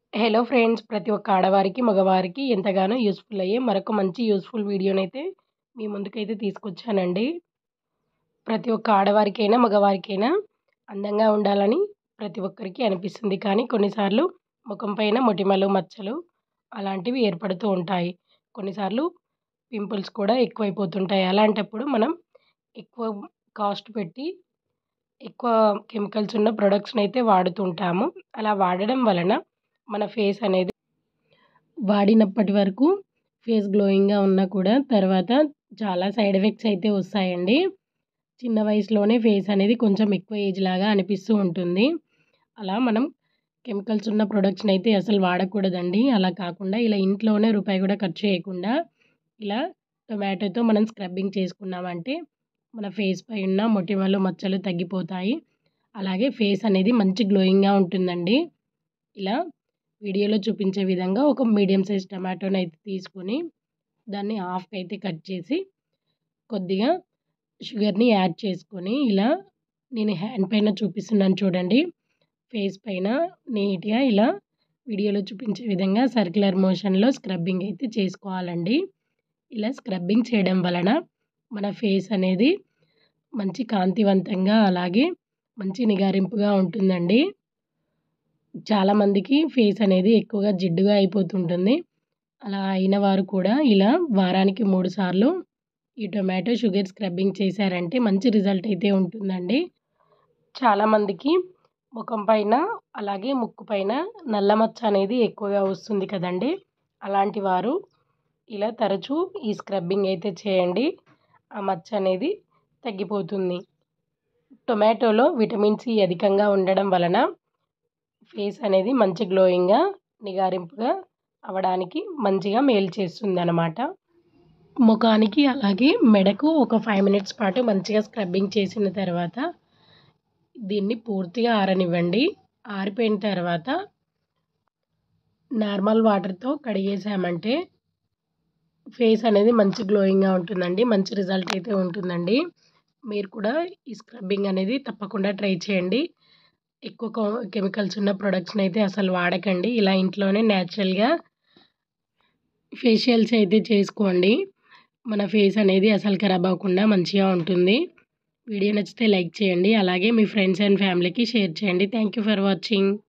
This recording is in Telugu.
హలో ఫ్రెండ్స్ ప్రతి ఒక్క ఆడవారికి మగవారికి ఎంతగానో యూస్ఫుల్ అయ్యే మరొక మంచి యూస్ఫుల్ వీడియోనైతే మీ ముందుకైతే తీసుకొచ్చానండి ప్రతి ఒక్క ఆడవారికైనా మగవారికైనా అందంగా ఉండాలని ప్రతి ఒక్కరికి అనిపిస్తుంది కానీ కొన్నిసార్లు ముఖం పైన మొటిమలు మచ్చలు అలాంటివి ఏర్పడుతూ ఉంటాయి కొన్నిసార్లు పింపుల్స్ కూడా ఎక్కువైపోతుంటాయి అలాంటప్పుడు మనం ఎక్కువ కాస్ట్ పెట్టి ఎక్కువ కెమికల్స్ ఉన్న ప్రొడక్ట్స్ని అయితే వాడుతుంటాము అలా వాడడం వలన మన ఫేస్ అనేది వాడినప్పటి వరకు ఫేస్ గ్లోయింగ్గా ఉన్నా కూడా తర్వాత చాలా సైడ్ ఎఫెక్ట్స్ అయితే వస్తాయండి చిన్న వయసులోనే ఫేస్ అనేది కొంచెం ఎక్కువ ఏజ్ లాగా అనిపిస్తూ ఉంటుంది అలా మనం కెమికల్స్ ఉన్న ప్రొడక్ట్స్ని అయితే అసలు వాడకూడదండి అలా కాకుండా ఇలా ఇంట్లోనే రూపాయి కూడా ఖర్చు చేయకుండా ఇలా టొమాటోతో మనం స్క్రబ్బింగ్ చేసుకున్నామంటే మన ఫేస్ పై ఉన్న మొటిమలు మచ్చలు తగ్గిపోతాయి అలాగే ఫేస్ అనేది మంచి గ్లోయింగ్గా ఉంటుందండి ఇలా వీడియోలో చూపించే విధంగా ఒక మీడియం సైజ్ టమాటోని అయితే తీసుకొని దాన్ని హాఫ్కి అయితే కట్ చేసి కొద్దిగా షుగర్ని యాడ్ చేసుకొని ఇలా నేను హ్యాండ్ పైన చూపిస్తున్నాను చూడండి ఫేస్ పైన నీట్గా ఇలా వీడియోలో చూపించే విధంగా సర్క్యులర్ మోషన్లో స్క్రబ్బింగ్ అయితే చేసుకోవాలండి ఇలా స్క్రబ్బింగ్ చేయడం వలన మన ఫేస్ అనేది మంచి కాంతివంతంగా అలాగే మంచి నిగారింపుగా ఉంటుందండి చాలామందికి ఫేస్ అనేది ఎక్కువగా జిడ్డుగా అయిపోతుంటుంది అలా అయిన వారు కూడా ఇలా వారానికి మూడు సార్లు ఈ టొమాటో షుగర్ స్క్రబ్బింగ్ చేశారంటే మంచి రిజల్ట్ అయితే ఉంటుందండి చాలామందికి ముఖం పైన అలాగే ముక్కు పైన నల్ల మచ్చ అనేది ఎక్కువగా వస్తుంది కదండి అలాంటి వారు ఇలా తరచూ ఈ స్క్రబ్బింగ్ అయితే చేయండి ఆ మచ్చ అనేది తగ్గిపోతుంది టొమాటోలో విటమిన్ సి అధికంగా ఉండడం వలన ఫేస్ అనేది మంచి గ్లోయింగ్గా నిగారింపుగా అవడానికి మంచిగా మేలు చేస్తుంది అన్నమాట ముఖానికి అలాగే మెడకు ఒక ఫైవ్ మినిట్స్ పాటు మంచిగా స్క్రబ్బింగ్ చేసిన తర్వాత దీన్ని పూర్తిగా ఆరనివ్వండి ఆరిపోయిన తర్వాత నార్మల్ వాటర్తో కడిగేసామంటే ఫేస్ అనేది మంచి గ్లోయింగ్గా ఉంటుందండి మంచి రిజల్ట్ అయితే ఉంటుందండి మీరు కూడా ఈ స్క్రబ్బింగ్ అనేది తప్పకుండా ట్రై చేయండి ఎక్కువ కెమికల్స్ ఉన్న ప్రొడక్ట్స్ని అయితే అసలు వాడకండి ఇలా ఇంట్లోనే న్యాచురల్గా ఫేషియల్స్ అయితే చేసుకోండి మన ఫేస్ అనేది అసలు ఖరాబ్ అవ్వకుండా మంచిగా ఉంటుంది వీడియో నచ్చితే లైక్ చేయండి అలాగే మీ ఫ్రెండ్స్ అండ్ ఫ్యామిలీకి షేర్ చేయండి థ్యాంక్ యూ ఫర్ వాచింగ్